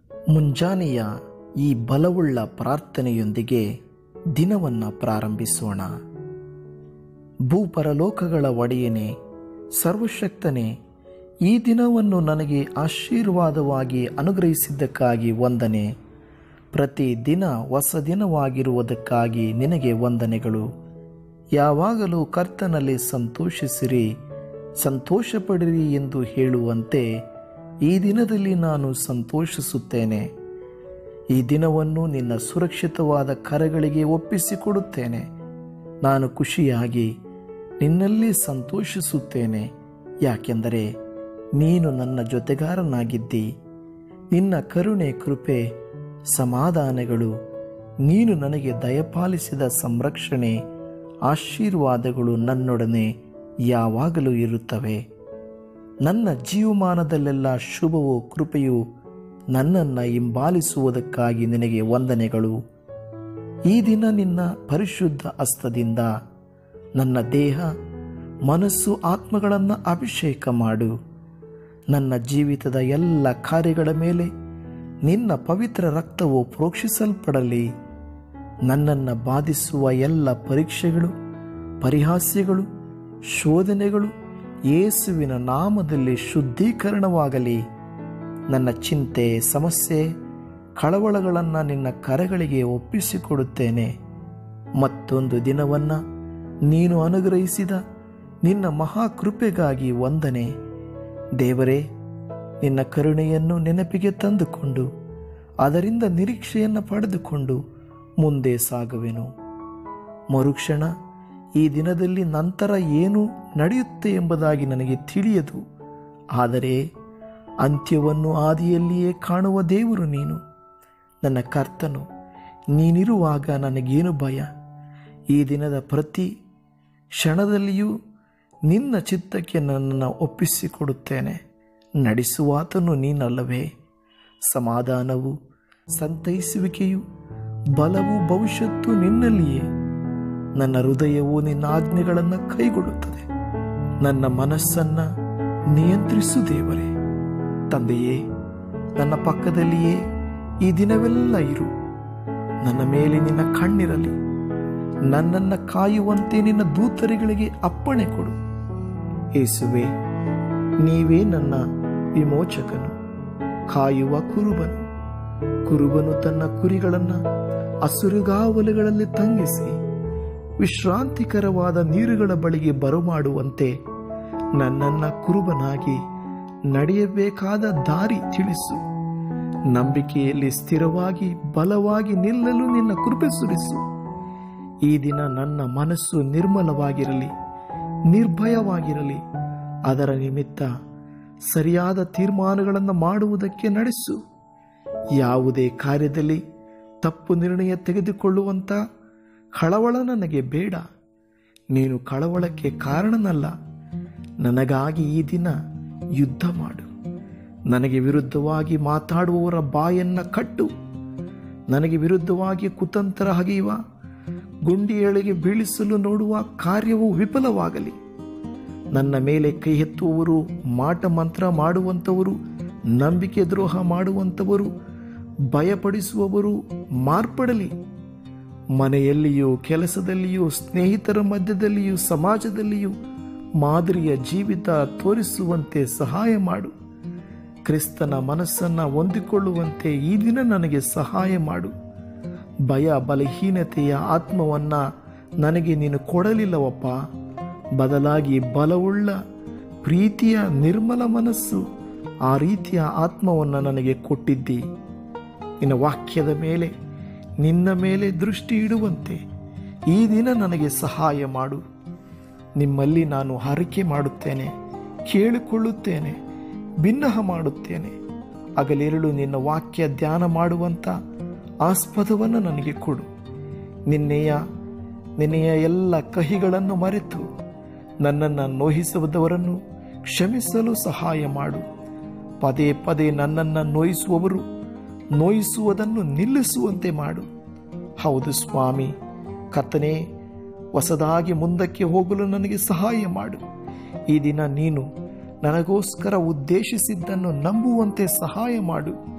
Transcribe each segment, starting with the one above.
ಮುಂಜಾನೆಯ ಈ ಬಲವುಳ್ಳ ಪ್ರಾರ್ಥನೆಯೊಂದಿಗೆ ದಿನವನ್ನು ಪ್ರಾರಂಭಿಸೋಣ ಭೂಪರಲೋಕಗಳ ಒಡೆಯನೇ ಸರ್ವಶಕ್ತನೇ ಈ ದಿನವನ್ನು ನನಗೆ ಆಶೀರ್ವಾದವಾಗಿ ಅನುಗ್ರಹಿಸಿದ್ದಕ್ಕಾಗಿ ವಂದನೆ ಪ್ರತಿ ದಿನ ಹೊಸ ದಿನವಾಗಿರುವುದಕ್ಕಾಗಿ ನಿನಗೆ ವಂದನೆಗಳು ಯಾವಾಗಲೂ ಕರ್ತನಲ್ಲಿ ಸಂತೋಷಿಸಿರಿ ಸಂತೋಷಪಡಿರಿ ಎಂದು ಹೇಳುವಂತೆ ಈ ದಿನದಲ್ಲಿ ನಾನು ಸಂತೋಷಿಸುತ್ತೇನೆ ಈ ದಿನವನ್ನು ನಿನ್ನ ಸುರಕ್ಷಿತವಾದ ಕರಗಳಿಗೆ ಒಪ್ಪಿಸಿಕೊಡುತ್ತೇನೆ ನಾನು ಖುಷಿಯಾಗಿ ನಿನ್ನಲ್ಲಿ ಸಂತೋಷಿಸುತ್ತೇನೆ ಯಾಕೆಂದರೆ ನೀನು ನನ್ನ ಜೊತೆಗಾರನಾಗಿದ್ದಿ ನಿನ್ನ ಕರುಣೆ ಕೃಪೆ ಸಮಾಧಾನಗಳು ನೀನು ನನಗೆ ದಯಪಾಲಿಸಿದ ಸಂರಕ್ಷಣೆ ಆಶೀರ್ವಾದಗಳು ನನ್ನೊಡನೆ ಯಾವಾಗಲೂ ಇರುತ್ತವೆ ನನ್ನ ಜೀವಮಾನದಲ್ಲೆಲ್ಲ ಶುಭವೂ ಕೃಪೆಯು ನನ್ನನ್ನು ಹಿಂಬಾಲಿಸುವುದಕ್ಕಾಗಿ ನಿನಗೆ ವಂದನೆಗಳು ಈ ದಿನ ನಿನ್ನ ಪರಿಶುದ್ಧ ಹಸ್ತದಿಂದ ನನ್ನ ದೇಹ ಮನಸ್ಸು ಆತ್ಮಗಳನ್ನು ಅಭಿಷೇಕ ಮಾಡು ನನ್ನ ಜೀವಿತದ ಎಲ್ಲ ಕಾರ್ಯಗಳ ಮೇಲೆ ನಿನ್ನ ಪವಿತ್ರ ರಕ್ತವು ಪ್ರೋಕ್ಷಿಸಲ್ಪಡಲಿ ನನ್ನನ್ನು ಬಾಧಿಸುವ ಎಲ್ಲ ಪರೀಕ್ಷೆಗಳು ಪರಿಹಾಸ್ಯಗಳು ಶೋಧನೆಗಳು ಯೇಸುವಿನ ನಾಮದಲ್ಲಿ ಶುದ್ಧೀಕರಣವಾಗಲಿ ನನ್ನ ಚಿಂತೆ ಸಮಸ್ಯೆ ಕಳವಳಗಳನ್ನು ನಿನ್ನ ಕರೆಗಳಿಗೆ ಒಪ್ಪಿಸಿಕೊಡುತ್ತೇನೆ ಮತ್ತೊಂದು ದಿನವನ್ನು ನೀನು ಅನುಗ್ರಹಿಸಿದ ನಿನ್ನ ಮಹಾಕೃಪೆಗಾಗಿ ವಂದನೆ ದೇವರೇ ನಿನ್ನ ಕರುಣೆಯನ್ನು ನೆನಪಿಗೆ ತಂದುಕೊಂಡು ಅದರಿಂದ ನಿರೀಕ್ಷೆಯನ್ನು ಪಡೆದುಕೊಂಡು ಮುಂದೆ ಸಾಗುವೆನು ಮರುಕ್ಷಣ ಈ ದಿನದಲ್ಲಿ ನಂತರ ಏನು ನಡೆಯುತ್ತೆ ಎಂಬುದಾಗಿ ನನಗೆ ತಿಳಿಯದು ಆದರೆ ಅಂತ್ಯವನ್ನು ಆದಿಯಲ್ಲಿಯೇ ಕಾಣುವ ದೇವರು ನೀನು ನನ್ನ ಕರ್ತನು ನೀನಿರುವಾಗ ನನಗೇನು ಭಯ ಈ ದಿನದ ಪ್ರತಿ ಕ್ಷಣದಲ್ಲಿಯೂ ನಿನ್ನ ಚಿತ್ತಕ್ಕೆ ನನ್ನನ್ನು ಒಪ್ಪಿಸಿಕೊಡುತ್ತೇನೆ ನಡೆಸುವಾತನು ನೀನಲ್ಲವೇ ಸಮಾಧಾನವು ಸಂತೈಸುವಿಕೆಯು ಬಲವು ಭವಿಷ್ಯತ್ತು ನಿನ್ನಲ್ಲಿಯೇ ನನ್ನ ಹೃದಯವು ನಿನ್ನ ಆಜ್ಞೆಗಳನ್ನು ಕೈಗೊಳ್ಳುತ್ತದೆ ನನ್ನ ಮನಸ್ಸನ್ನು ನಿಯಂತ್ರಿಸು ದೇವರೇ ತಂದೆಯೇ ನನ್ನ ಪಕ್ಕದಲ್ಲಿಯೇ ಈ ದಿನವೆಲ್ಲ ಇರು ನನ್ನ ಮೇಲೆ ನಿನ್ನ ಕಣ್ಣಿರಲಿ ನನ್ನನ್ನು ಕಾಯುವಂತೆ ನಿನ್ನ ದೂತರಿಗಳಿಗೆ ಅಪ್ಪಣೆ ಕೊಡು ಏಸುವೆ ನೀವೇ ನನ್ನ ವಿಮೋಚಕನು ಕಾಯುವ ಕುರುಬನು ಕುರುಬನು ತನ್ನ ಕುರಿಗಳನ್ನು ಹಸುರುಗಾವಲುಗಳಲ್ಲಿ ತಂಗಿಸಿ ವಿಶ್ರಾಂತಿಕರವಾದ ನೀರುಗಳ ಬಳಿಗೆ ಬರಮಾಡುವಂತೆ ನನ್ನನ್ನ ಕುರುಬನಾಗಿ ನಡೆಯಬೇಕಾದ ದಾರಿ ತಿಳಿಸು ನಂಬಿಕೆಯಲ್ಲಿ ಸ್ಥಿರವಾಗಿ ಬಲವಾಗಿ ನಿಲ್ಲಲು ನಿನ್ನ ಕೃಪೆ ಸುರಿಸು ಈ ದಿನ ನನ್ನ ಮನಸ್ಸು ನಿರ್ಮಲವಾಗಿರಲಿ ನಿರ್ಭಯವಾಗಿರಲಿ ಅದರ ನಿಮಿತ್ತ ಸರಿಯಾದ ತೀರ್ಮಾನಗಳನ್ನು ಮಾಡುವುದಕ್ಕೆ ನಡೆಸು ಯಾವುದೇ ಕಾರ್ಯದಲ್ಲಿ ತಪ್ಪು ನಿರ್ಣಯ ತೆಗೆದುಕೊಳ್ಳುವಂತ ಕಳವಳ ನನಗೆ ಬೇಡ ನೀನು ಕಳವಳಕ್ಕೆ ಕಾರಣನಲ್ಲ ನನಗಾಗಿ ಈ ದಿನ ಯುದ್ಧ ಮಾಡು ನನಗೆ ವಿರುದ್ಧವಾಗಿ ಮಾತಾಡುವವರ ಬಾಯನ್ನ ಕಟ್ಟು ನನಗೆ ವಿರುದ್ಧವಾಗಿ ಕುತಂತ್ರ ಹಗೆಯುವ ಗುಂಡಿಯೊಳಗೆ ಬೀಳಿಸಲು ನೋಡುವ ಕಾರ್ಯವು ವಿಫಲವಾಗಲಿ ನನ್ನ ಮೇಲೆ ಕೈ ಎತ್ತುವವರು ಮಾಟ ಮಂತ್ರ ಮಾಡುವಂಥವರು ನಂಬಿಕೆ ದ್ರೋಹ ಮಾಡುವಂಥವರು ಭಯಪಡಿಸುವವರು ಮಾರ್ಪಡಲಿ ಮನೆಯಲ್ಲಿಯೂ ಕೆಲಸದಲ್ಲಿಯೂ ಸ್ನೇಹಿತರ ಮಧ್ಯದಲ್ಲಿಯೂ ಸಮಾಜದಲ್ಲಿಯೂ ಮಾದರಿಯ ಜೀವಿತ ತೋರಿಸುವಂತೆ ಸಹಾಯ ಮಾಡು ಕ್ರಿಸ್ತನ ಮನಸ್ಸನ್ನು ಹೊಂದಿಕೊಳ್ಳುವಂತೆ ಈ ದಿನ ನನಗೆ ಸಹಾಯ ಮಾಡು ಭಯ ಬಲಹೀನತೆಯ ಆತ್ಮವನ್ನ ನನಗೆ ನೀನು ಕೊಡಲಿಲ್ಲವಪ್ಪ ಬದಲಾಗಿ ಬಲವುಳ್ಳ ಪ್ರೀತಿಯ ನಿರ್ಮಲ ಮನಸ್ಸು ಆ ರೀತಿಯ ಆತ್ಮವನ್ನು ನನಗೆ ಕೊಟ್ಟಿದ್ದಿ ನಿನ್ನ ವಾಕ್ಯದ ಮೇಲೆ ನಿನ್ನ ಮೇಲೆ ದೃಷ್ಟಿ ಇಡುವಂತೆ ಈ ದಿನ ನನಗೆ ಸಹಾಯ ಮಾಡು ನಿಮ್ಮಲ್ಲಿ ನಾನು ಹಾರಿಕೆ ಮಾಡುತ್ತೇನೆ ಕೇಳಿಕೊಳ್ಳುತ್ತೇನೆ ಭಿನ್ನಹ ಮಾಡುತ್ತೇನೆ ಹಗಲಿರುಳು ನಿನ್ನ ವಾಕ್ಯ ಧ್ಯಾನ ಮಾಡುವಂಥ ಆಸ್ಪದವನ್ನು ನನಗೆ ಕೊಡು ನಿನ್ನೆಯ ನಿನ್ನೆಯ ಎಲ್ಲ ಕಹಿಗಳನ್ನು ಮರೆತು ನನ್ನನ್ನು ನೋಯಿಸುವುದವರನ್ನು ಕ್ಷಮಿಸಲು ಸಹಾಯ ಮಾಡು ಪದೇ ಪದೇ ನನ್ನನ್ನು ನೋಯಿಸುವವರು ನೋಯಿಸುವುದನ್ನು ನಿಲ್ಲಿಸುವಂತೆ ಮಾಡು ಹೌದು ಸ್ವಾಮಿ ಕರ್ತನೇ ಹೊಸದಾಗಿ ಮುಂದಕ್ಕೆ ಹೋಗಲು ನನಗೆ ಸಹಾಯ ಮಾಡು ಈ ದಿನ ನೀನು ನನಗೋಸ್ಕರ ಉದ್ದೇಶಿಸಿದ್ದನ್ನು ನಂಬುವಂತೆ ಸಹಾಯ ಮಾಡು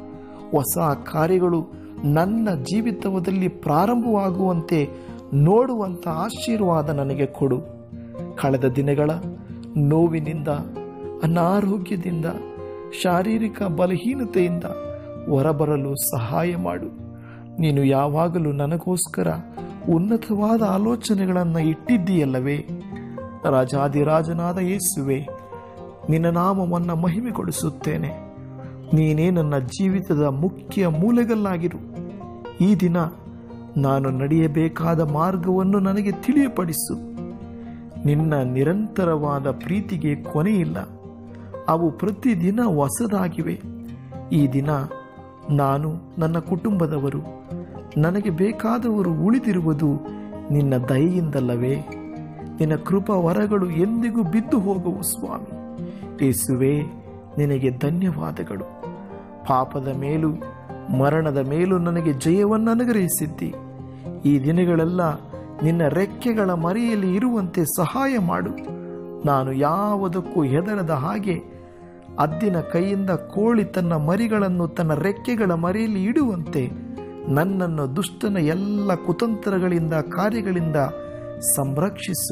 ಹೊಸ ಕಾರ್ಯಗಳು ನನ್ನ ಜೀವಿತದಲ್ಲಿ ಪ್ರಾರಂಭವಾಗುವಂತೆ ನೋಡುವಂಥ ಆಶೀರ್ವಾದ ನನಗೆ ಕೊಡು ಕಳೆದ ದಿನಗಳ ನೋವಿನಿಂದ ಅನಾರೋಗ್ಯದಿಂದ ಶಾರೀರಿಕ ಬಲಹೀನತೆಯಿಂದ ಹೊರಬರಲು ಸಹಾಯ ಮಾಡು ನೀನು ಯಾವಾಗಲೂ ನನಗೋಸ್ಕರ ಉನ್ನತವಾದ ಆಲೋಚನೆಗಳನ್ನು ಇಟ್ಟಿದ್ದೀಯಲ್ಲವೇ ರಾಜಾದಿರಾಜನಾದ ಯೇಸುವೆ ನಿನ್ನ ನಾಮವನ್ನು ಮಹಿಮೆಗೊಳಿಸುತ್ತೇನೆ ನೀನೇ ನನ್ನ ಜೀವಿತದ ಮುಖ್ಯ ಮೂಲೆಗಲ್ಲಾಗಿರು ಈ ದಿನ ನಾನು ನಡೆಯಬೇಕಾದ ಮಾರ್ಗವನ್ನು ನನಗೆ ತಿಳಿಯಪಡಿಸು ನಿನ್ನ ನಿರಂತರವಾದ ಪ್ರೀತಿಗೆ ಕೊನೆಯಿಲ್ಲ ಅವು ಪ್ರತಿದಿನ ಹೊಸದಾಗಿವೆ ಈ ದಿನ ನಾನು ನನ್ನ ಕುಟುಂಬದವರು ನನಗೆ ಬೇಕಾದವರು ಉಳಿದಿರುವುದು ನಿನ್ನ ದಯೆಯಿಂದಲ್ಲವೇ ನಿನ್ನ ಕೃಪಾ ವರಗಳು ಎಂದಿಗೂ ಬಿದ್ದು ಹೋಗುವು ಸ್ವಾಮಿ ಯೇಸುವೆ ನಿನಗೆ ಧನ್ಯವಾದಗಳು ಪಾಪದ ಮೇಲೂ ಮರಣದ ಮೇಲೂ ನನಗೆ ಜಯವನ್ನು ಅನುಗ್ರಹಿಸಿದ್ದಿ ಈ ದಿನಗಳೆಲ್ಲ ನಿನ್ನ ರೆಕ್ಕೆಗಳ ಮರೆಯಲ್ಲಿ ಇರುವಂತೆ ಸಹಾಯ ಮಾಡು ನಾನು ಯಾವುದಕ್ಕೂ ಹೆದರದ ಹಾಗೆ ಅದ್ದಿನ ಕೈಯಿಂದ ಕೋಳಿ ತನ್ನ ಮರಿಗಳನ್ನು ತನ್ನ ರೆಕ್ಕೆಗಳ ಮರೆಯಲ್ಲಿ ಇಡುವಂತೆ ನನ್ನನ್ನು ದುಷ್ಟನ ಎಲ್ಲ ಕುತಂತ್ರಗಳಿಂದ ಕಾರ್ಯಗಳಿಂದ ಸಂರಕ್ಷಿಸು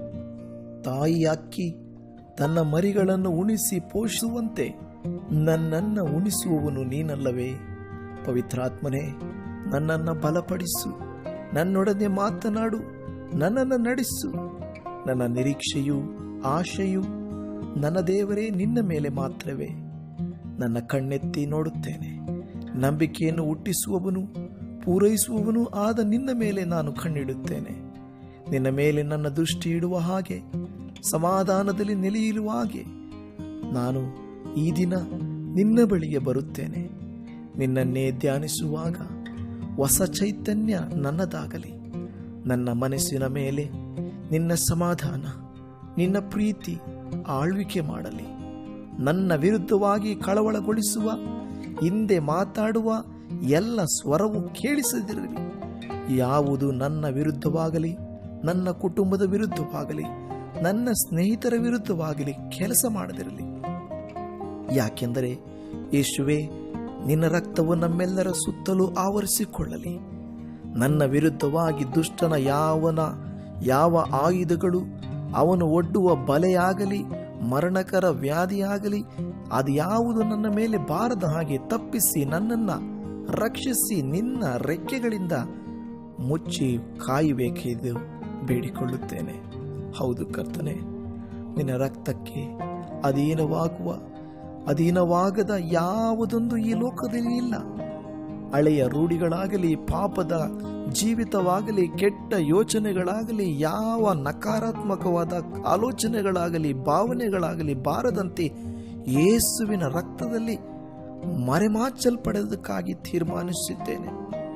ತಾಯಿ ಅಕ್ಕಿ ತನ್ನ ಮರಿಗಳನ್ನು ಉಣಿಸಿ ಪೋಷಿಸುವಂತೆ ನನ್ನನ್ನು ಉಣಿಸುವವನು ನೀನಲ್ಲವೇ ಪವಿತ್ರಾತ್ಮನೇ ನನ್ನನ್ನು ಬಲಪಡಿಸು ನನ್ನೊಡನೆ ಮಾತನಾಡು ನನ್ನನ್ನು ನಡೆಸು ನನ್ನ ನಿರೀಕ್ಷೆಯು ಆಶೆಯು ನನ್ನ ದೇವರೇ ನಿನ್ನ ಮೇಲೆ ಮಾತ್ರವೇ ನನ್ನ ಕಣ್ಣೆತ್ತಿ ನೋಡುತ್ತೇನೆ ನಂಬಿಕೆಯನ್ನು ಹುಟ್ಟಿಸುವವನು ಪೂರೈಸುವವನು ಆದ ನಿನ್ನ ಮೇಲೆ ನಾನು ಕಣ್ಣಿಡುತ್ತೇನೆ ನಿನ್ನ ಮೇಲೆ ನನ್ನ ದೃಷ್ಟಿ ಇಡುವ ಹಾಗೆ ಸಮಾಧಾನದಲ್ಲಿ ನೆಲೆಯಿರುವ ಹಾಗೆ ನಾನು ಈ ದಿನ ನಿನ್ನ ಬಳಿಗೆ ಬರುತ್ತೇನೆ ನಿನ್ನನ್ನೇ ಧ್ಯಾನಿಸುವಾಗ ಹೊಸ ಚೈತನ್ಯ ನನ್ನದಾಗಲಿ ನನ್ನ ಮನಸ್ಸಿನ ಮೇಲೆ ನಿನ್ನ ಸಮಾಧಾನ ನಿನ್ನ ಪ್ರೀತಿ ಆಳ್ವಿಕೆ ಮಾಡಲಿ ನನ್ನ ವಿರುದ್ಧವಾಗಿ ಕಳವಳಗೊಳಿಸುವ ಹಿಂದೆ ಮಾತಾಡುವ ಎಲ್ಲ ಸ್ವರವು ಕೇಳಿಸದಿರಲಿ ಯಾವುದು ನನ್ನ ವಿರುದ್ಧವಾಗಲಿ ನನ್ನ ಕುಟುಂಬದ ವಿರುದ್ಧವಾಗಲಿ ನನ್ನ ಸ್ನೇಹಿತರ ವಿರುದ್ಧವಾಗಲಿ ಕೆಲಸ ಮಾಡದಿರಲಿ ಯಾಕೆಂದರೆ ಯೇಸುವೆ ನಿನ್ನ ರಕ್ತವು ನಮ್ಮೆಲ್ಲರ ಸುತ್ತಲೂ ಆವರಿಸಿಕೊಳ್ಳಲಿ ನನ್ನ ವಿರುದ್ಧವಾಗಿ ದುಷ್ಟನ ಯಾವನ ಯಾವ ಆಯುಧಗಳು ಅವನು ಒಡ್ಡುವ ಬಲೆಯಾಗಲಿ ಮರಣಕರ ವ್ಯಾಧಿಯಾಗಲಿ ಅದು ಯಾವುದು ನನ್ನ ಮೇಲೆ ಬಾರದ ಹಾಗೆ ತಪ್ಪಿಸಿ ನನ್ನನ್ನು ರಕ್ಷಿಸಿ ನಿನ್ನ ರೆಕ್ಕೆಗಳಿಂದ ಮುಚ್ಚಿ ಕಾಯಬೇಕೆಂದು ಬೇಡಿಕೊಳ್ಳುತ್ತೇನೆ ಹೌದು ಕರ್ತನೆ ನಿನ್ನ ರಕ್ತಕ್ಕೆ ಅಧೀನವಾಗುವ ಅಧೀನವಾಗದ ಯಾವುದೊಂದು ಈ ಲೋಕದಲ್ಲಿ ಇಲ್ಲ ಹಳೆಯ ರೂಢಿಗಳಾಗಲಿ ಪಾಪದ ಜೀವಿತವಾಗಲಿ ಕೆಟ್ಟ ಯೋಚನೆಗಳಾಗಲಿ ಯಾವ ನಕಾರಾತ್ಮಕವಾದ ಆಲೋಚನೆಗಳಾಗಲಿ ಭಾವನೆಗಳಾಗಲಿ ಬಾರದಂತೆ ಯೇಸುವಿನ ರಕ್ತದಲ್ಲಿ ಮರೆಮಾಚಲ್ಪಡೋದಕ್ಕಾಗಿ ತೀರ್ಮಾನಿಸಿದ್ದೇನೆ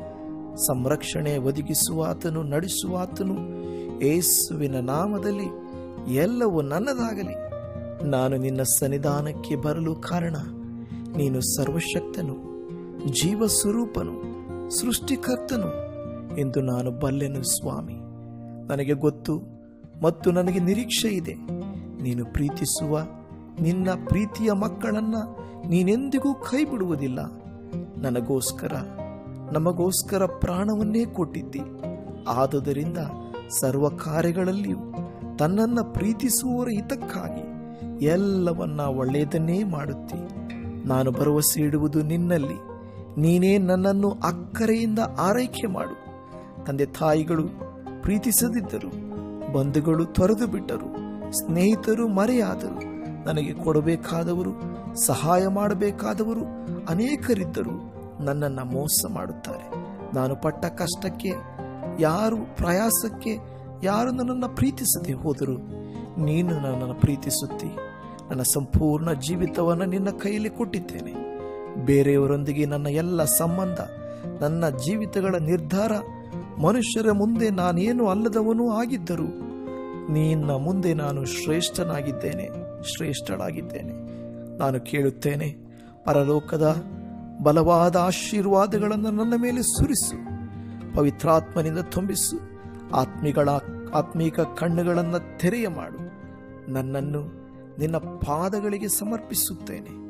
ಸಂರಕ್ಷಣೆ ಒದಗಿಸುವಾತನು ನಡೆಸುವಾತನು ಯೇಸುವಿನ ನಾಮದಲ್ಲಿ ಎಲ್ಲವೂ ನನ್ನದಾಗಲಿ ನಾನು ನಿನ್ನ ಸನ್ನಿಧಾನಕ್ಕೆ ಬರಲು ಕಾರಣ ನೀನು ಸರ್ವಶಕ್ತನು ಜೀವ ಸ್ವರೂಪನು ಸೃಷ್ಟಿಕರ್ತನು ಎಂದು ನಾನು ಬಲ್ಲೆನು ಸ್ವಾಮಿ ನನಗೆ ಗೊತ್ತು ಮತ್ತು ನನಗೆ ನಿರೀಕ್ಷೆ ಇದೆ ನೀನು ಪ್ರೀತಿಸುವ ನಿನ್ನ ಪ್ರೀತಿಯ ಮಕ್ಕಳನ್ನ ನೀನೆಂದಿಗೂ ಕೈ ಬಿಡುವುದಿಲ್ಲ ನನಗೋಸ್ಕರ ನಮಗೋಸ್ಕರ ಪ್ರಾಣವನ್ನೇ ಕೊಟ್ಟಿದ್ದಿ ಆದುದರಿಂದ ಸರ್ವ ಕಾರ್ಯಗಳಲ್ಲಿಯೂ ತನ್ನನ್ನ ಪ್ರೀತಿಸುವವರ ಹಿತಕ್ಕಾಗಿ ಎಲ್ಲವನ್ನ ಒಳ್ಳೆಯದನ್ನೇ ಮಾಡುತ್ತಿ ನಾನು ಭರವಸೆ ಇಡುವುದು ನಿನ್ನಲ್ಲಿ ನೀನೇ ನನ್ನನ್ನು ಅಕ್ಕರೆಯಿಂದ ಆರೈಕೆ ಮಾಡು ತಂದೆ ತಾಯಿಗಳು ಪ್ರೀತಿಸದಿದ್ದರು ಬಂಧುಗಳು ತೊರೆದು ಬಿಟ್ಟರು ಸ್ನೇಹಿತರು ಮರೆಯಾದರು ನನಗೆ ಕೊಡಬೇಕಾದವರು ಸಹಾಯ ಮಾಡಬೇಕಾದವರು ಅನೇಕರಿದ್ದರು ನನ್ನನ್ನು ಮೋಸ ಮಾಡುತ್ತಾರೆ ನಾನು ಪಟ್ಟ ಕಷ್ಟಕ್ಕೆ ಯಾರು ಪ್ರಯಾಸಕ್ಕೆ ಯಾರು ನನ್ನನ್ನು ಪ್ರೀತಿಸದೆ ಹೋದರು ನೀನು ನನ್ನನ್ನು ಪ್ರೀತಿಸುತ್ತಿ ನನ್ನ ಸಂಪೂರ್ಣ ಜೀವಿತವನ್ನು ನಿನ್ನ ಕೈಯಲ್ಲಿ ಕೊಟ್ಟಿದ್ದೇನೆ ಬೇರೆಯವರೊಂದಿಗೆ ನನ್ನ ಎಲ್ಲ ಸಂಬಂಧ ನನ್ನ ಜೀವಿತಗಳ ನಿರ್ಧಾರ ಮನುಷ್ಯರ ಮುಂದೆ ನಾನೇನು ಅಲ್ಲದವನೂ ಆಗಿದ್ದರು ನಿನ್ನ ಮುಂದೆ ನಾನು ಶ್ರೇಷ್ಠನಾಗಿದ್ದೇನೆ ಶ್ರೇಷ್ಠಳಾಗಿದ್ದೇನೆ ನಾನು ಕೇಳುತ್ತೇನೆ ಪರಲೋಕದ ಬಲವಾದ ಆಶೀರ್ವಾದಗಳನ್ನು ನನ್ನ ಮೇಲೆ ಸುರಿಸು ಪವಿತ್ರಾತ್ಮನಿಂದ ತುಂಬಿಸು ಆತ್ಮಿಗಳ ಆತ್ಮೀಕ ಕಣ್ಣುಗಳನ್ನು ತೆರೆಯ ಮಾಡು ನನ್ನನ್ನು ನಿನ್ನ ಪಾದಗಳಿಗೆ ಸಮರ್ಪಿಸುತ್ತೇನೆ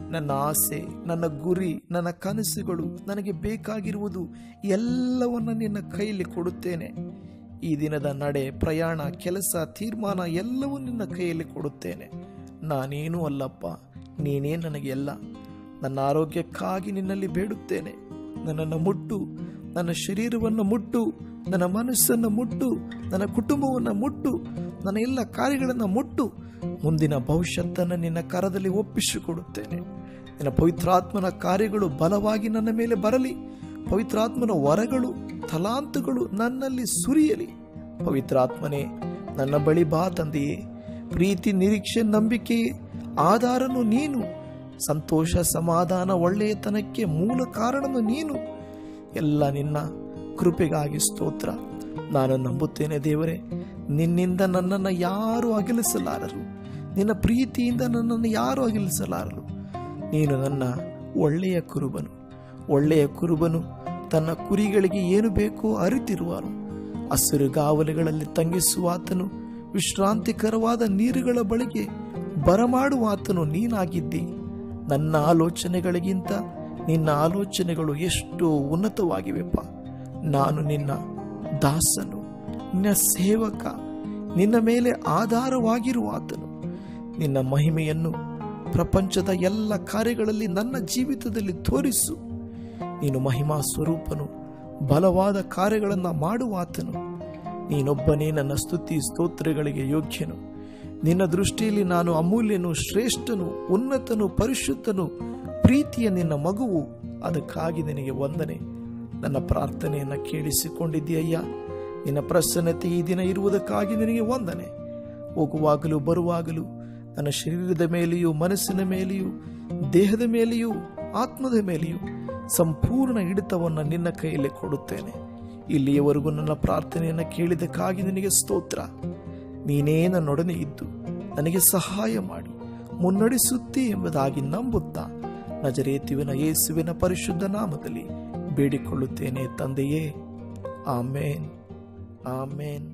ನನ್ನ ಆಸೆ ನನ್ನ ಗುರಿ ನನ್ನ ಕನಸುಗಳು ನನಗೆ ಬೇಕಾಗಿರುವುದು ಎಲ್ಲವನ್ನ ನಿನ್ನ ಕೈಯಲ್ಲಿ ಕೊಡುತ್ತೇನೆ ಈ ದಿನದ ನಡೆ ಪ್ರಯಾಣ ಕೆಲಸ ತೀರ್ಮಾನ ಎಲ್ಲವೂ ನಿನ್ನ ಕೈಯಲ್ಲಿ ಕೊಡುತ್ತೇನೆ ನಾನೇನೂ ಅಲ್ಲಪ್ಪ ನೀನೇ ನನಗೆ ಎಲ್ಲ ನನ್ನ ಆರೋಗ್ಯಕ್ಕಾಗಿ ನಿನ್ನಲ್ಲಿ ಬೇಡುತ್ತೇನೆ ನನ್ನನ್ನು ಮುಟ್ಟು ನನ್ನ ಶರೀರವನ್ನು ಮುಟ್ಟು ನನ್ನ ಮನಸ್ಸನ್ನು ಮುಟ್ಟು ನನ್ನ ಕುಟುಂಬವನ್ನು ಮುಟ್ಟು ನನ್ನ ಎಲ್ಲ ಕಾರ್ಯಗಳನ್ನು ಮುಟ್ಟು ಮುಂದಿನ ಭವಿಷ್ಯತ್ತನ್ನು ನಿನ್ನ ಕರದಲ್ಲಿ ಒಪ್ಪಿಸಿಕೊಡುತ್ತೇನೆ ನಿನ್ನ ಪವಿತ್ರಾತ್ಮನ ಕಾರ್ಯಗಳು ಬಲವಾಗಿ ನನ್ನ ಮೇಲೆ ಬರಲಿ ಪವಿತ್ರಾತ್ಮನ ವರಗಳು ತಲಾಂತುಗಳು ನನ್ನಲ್ಲಿ ಸುರಿಯಲಿ ಪವಿತ್ರಾತ್ಮನೇ ನನ್ನ ಬಳಿ ಬಾ ತಂದೆಯೇ ಪ್ರೀತಿ ನಿರೀಕ್ಷೆ ನಂಬಿಕೆ ಆಧಾರನು ನೀನು ಸಂತೋಷ ಸಮಾಧಾನ ಒಳ್ಳೆಯತನಕ್ಕೆ ಮೂಲ ಕಾರಣನು ನೀನು ಎಲ್ಲ ನಿನ್ನ ಕೃಪೆಗಾಗಿ ಸ್ತೋತ್ರ ನಾನು ನಂಬುತ್ತೇನೆ ದೇವರೇ ನಿನ್ನಿಂದ ನನ್ನನ್ನು ಯಾರು ಅಗಲಿಸಲಾರರು ನಿನ್ನ ಪ್ರೀತಿಯಿಂದ ನನ್ನನ್ನು ಯಾರು ಅಗಲಿಸಲಾರರು ನೀನು ನನ್ನ ಒಳ್ಳೆಯ ಕುರುಬನು ಒಳ್ಳೆಯ ಕುರುಬನು ತನ್ನ ಕುರಿಗಳಿಗೆ ಏನು ಬೇಕೋ ಅರಿತಿರುವನು ಹಸಿರುಗಾವಲುಗಳಲ್ಲಿ ತಂಗಿಸುವಾತನು ವಿಶ್ರಾಂತಿಕರವಾದ ನೀರುಗಳ ಬಳಿಗೆ ಬರಮಾಡುವಾತನು ನೀನಾಗಿದ್ದಿ ನನ್ನ ಆಲೋಚನೆಗಳಿಗಿಂತ ನಿನ್ನ ಆಲೋಚನೆಗಳು ಎಷ್ಟು ಉನ್ನತವಾಗಿವೆಪ್ಪ ನಾನು ನಿನ್ನ ದಾಸನು ನಿನ್ನ ಸೇವಕ ನಿನ್ನ ಮೇಲೆ ಆಧಾರವಾಗಿರುವಾತನು ನಿನ್ನ ಮಹಿಮೆಯನ್ನು ಪ್ರಪಂಚದ ಎಲ್ಲ ಕಾರ್ಯಗಳಲ್ಲಿ ನನ್ನ ಜೀವಿತದಲ್ಲಿ ತೋರಿಸು ನೀನು ಮಹಿಮಾ ಸ್ವರೂಪನು ಬಲವಾದ ಕಾರ್ಯಗಳನ್ನು ಮಾಡುವಾತನು ನೀನೊಬ್ಬನೇ ನನ್ನ ಸ್ತುತಿ ಸ್ತೋತ್ರಗಳಿಗೆ ಯೋಗ್ಯನು ನಿನ್ನ ದೃಷ್ಟಿಯಲ್ಲಿ ನಾನು ಅಮೂಲ್ಯನು ಶ್ರೇಷ್ಠನು ಉನ್ನತನು ಪರಿಶುದ್ಧನು ಪ್ರೀತಿಯ ನಿನ್ನ ಮಗುವು ಅದಕ್ಕಾಗಿ ನಿನಗೆ ವಂದನೆ ನನ್ನ ಪ್ರಾರ್ಥನೆಯನ್ನು ಕೇಳಿಸಿಕೊಂಡಿದ್ದೀಯ್ಯ ನಿನ್ನ ಪ್ರಸನ್ನತೆ ಈ ದಿನ ಇರುವುದಕ್ಕಾಗಿ ನಿನಗೆ ವಂದನೆ ಹೋಗುವಾಗಲೂ ಬರುವಾಗಲೂ ನನ್ನ ಶರೀರದ ಮೇಲೆಯೂ ಮನಸ್ಸಿನ ಮೇಲೆಯೂ ದೇಹದ ಮೇಲೆಯೂ ಆತ್ಮದ ಮೇಲೆಯೂ ಸಂಪೂರ್ಣ ಹಿಡಿತವನ್ನು ನಿನ್ನ ಕೈಯಲ್ಲಿ ಕೊಡುತ್ತೇನೆ ಇಲ್ಲಿಯವರೆಗೂ ನನ್ನ ಪ್ರಾರ್ಥನೆಯನ್ನು ಕೇಳಿದಕ್ಕಾಗಿ ನಿನಗೆ ಸ್ತೋತ್ರ ನೀನೇ ನನ್ನೊಡನೆ ಇದ್ದು ನನಗೆ ಸಹಾಯ ಮಾಡಿ ಮುನ್ನಡೆಸುತ್ತಿ ಎಂಬುದಾಗಿ ನಂಬುತ್ತಾ ನಜರೇತಿವಿನ ಯೇಸುವಿನ ಪರಿಶುದ್ಧ ನಾಮದಲ್ಲಿ ಬೇಡಿಕೊಳ್ಳುತ್ತೇನೆ ತಂದೆಯೇ ಆಮೇನ್ ಆಮೇನ್